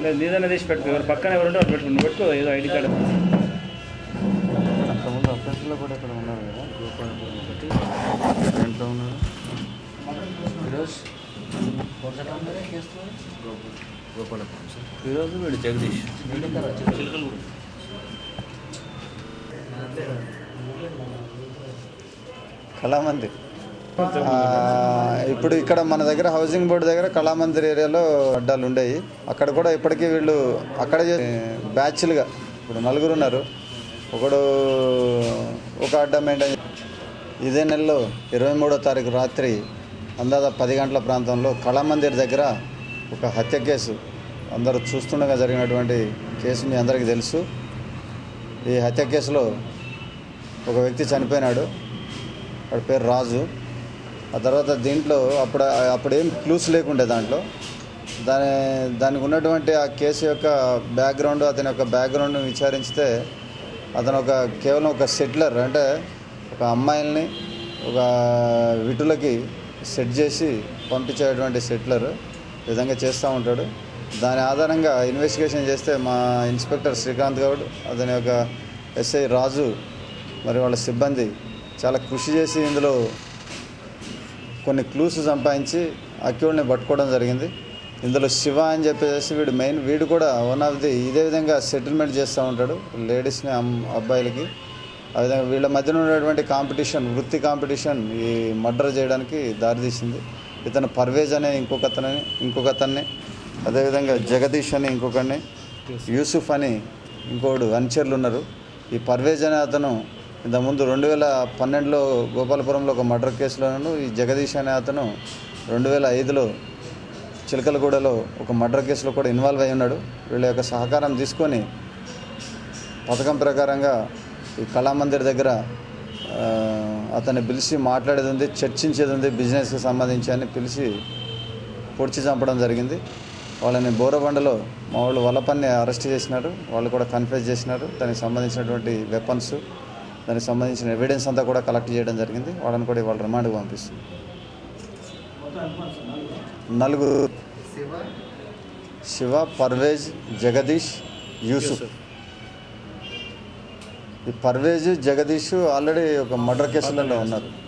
లేదు నీదన్నా తీసి పెట్టుకో ఎవరు పక్కన ఎవరు ఉంటే వాళ్ళు పెట్టుకో నువ్వు పెట్టుకో ఏదో ఐడి కార్డు అంతకుముందు అభ్యర్థులు కూడా ఇక్కడ ఉన్నారు కదా గోపాలపురం ఒకటి రెంట్లో ఉన్నారు ఫిరోజ్ గోపాలపురం సార్ ఈరోజు వీడు జగదీష్ కళామందిర్ ఆ, ఇప్పుడు ఇక్కడ మన దగ్గర హౌసింగ్ బోర్డు దగ్గర కళామందిర్ ఏరియాలో అడ్డాలు ఉండేవి అక్కడ కూడా ఇప్పటికీ వీళ్ళు అక్కడ బ్యాచ్లుగా ఇప్పుడు నలుగురు ఉన్నారు ఒకడు ఒక అడ్డా మెయింటైన్ ఇదే నెలలో ఇరవై మూడో తారీఖు రాత్రి అందాజ పది గంటల ప్రాంతంలో కళామందిర్ దగ్గర ఒక హత్య కేసు అందరూ చూస్తుండగా జరిగినటువంటి కేసు మీ అందరికీ తెలుసు ఈ హత్య కేసులో ఒక వ్యక్తి చనిపోయినాడు వాడి పేరు రాజు ఆ తర్వాత దీంట్లో అప్పుడు అప్పుడు ఏం క్లూస్ లేకుండే దాంట్లో దాని దానికి ఉన్నటువంటి ఆ కేసు యొక్క బ్యాక్గ్రౌండ్ అతని యొక్క బ్యాక్గ్రౌండ్ విచారిస్తే అతను ఒక కేవలం ఒక సెటిలర్ అంటే ఒక అమ్మాయిల్ని ఒక విటులకి సెట్ చేసి పంపించేటువంటి సెటిలర్ ఈ విధంగా చేస్తూ ఉంటాడు దాని ఆధారంగా ఇన్వెస్టిగేషన్ చేస్తే మా ఇన్స్పెక్టర్ శ్రీకాంత్ గౌడ్ అతని యొక్క ఎస్ఐ రాజు మరి వాళ్ళ సిబ్బంది చాలా కృషి చేసి ఇందులో కొన్ని క్లూస్ సంపాదించి అక్యూడ్ని పట్టుకోవడం జరిగింది ఇందులో శివ అని చెప్పేసి వీడు మెయిన్ వీడు కూడా వన్ ఆఫ్ ది ఇదే విధంగా సెటిల్మెంట్ చేస్తూ ఉంటాడు లేడీస్ని అమ్ అబ్బాయిలకి ఆ విధంగా వీళ్ళ మధ్యన ఉన్నటువంటి కాంపిటీషన్ వృత్తి కాంపిటీషన్ ఈ మర్డర్ చేయడానికి దారితీసింది ఇతను పర్వేజ్ అనే ఇంకొక అతని ఇంకొక అతన్ని అదేవిధంగా జగదీష్ అని ఇంకొకరిని యూసుఫ్ అని ఇంకోడు అనుచరులు ఉన్నారు ఈ పర్వేజ్ అనే అతను ఇంతకుముందు రెండు వేల పన్నెండులో గోపాలపురంలో ఒక మర్డర్ కేసులోను ఈ జగదీష్ అనే అతను రెండు వేల ఐదులో చిలకలగూడలో ఒక మర్డర్ కేసులో కూడా ఇన్వాల్వ్ అయి ఉన్నాడు వీళ్ళ యొక్క సహకారం తీసుకొని పథకం ప్రకారంగా ఈ కళామందిర్ దగ్గర ఆ, అతన్ని పిలిచి మాట్లాడేది ఉంది చర్చించేది ఉంది బిజినెస్కి సంబంధించి అని పిలిచి పొడిచి చంపడం జరిగింది వాళ్ళని బోరబండలో మా వాళ్ళు వలపన్ని అరెస్ట్ చేసినారు వాళ్ళు కూడా కన్ఫ్యూజ్ చేసినారు దానికి సంబంధించినటువంటి వెపన్స్ దానికి సంబంధించిన ఎవిడెన్స్ అంతా కూడా కలెక్ట్ చేయడం జరిగింది వాళ్ళని కూడా ఇవాళ రిమాండ్కి పంపిస్తుంది నలుగురు శివ పర్వేజ్ జగదీష్ యూసుఫ్ ఈ పర్వేజ్ జగదీష్ ఆల్రెడీ ఒక మర్డర్ కేసులలో ఉన్నారు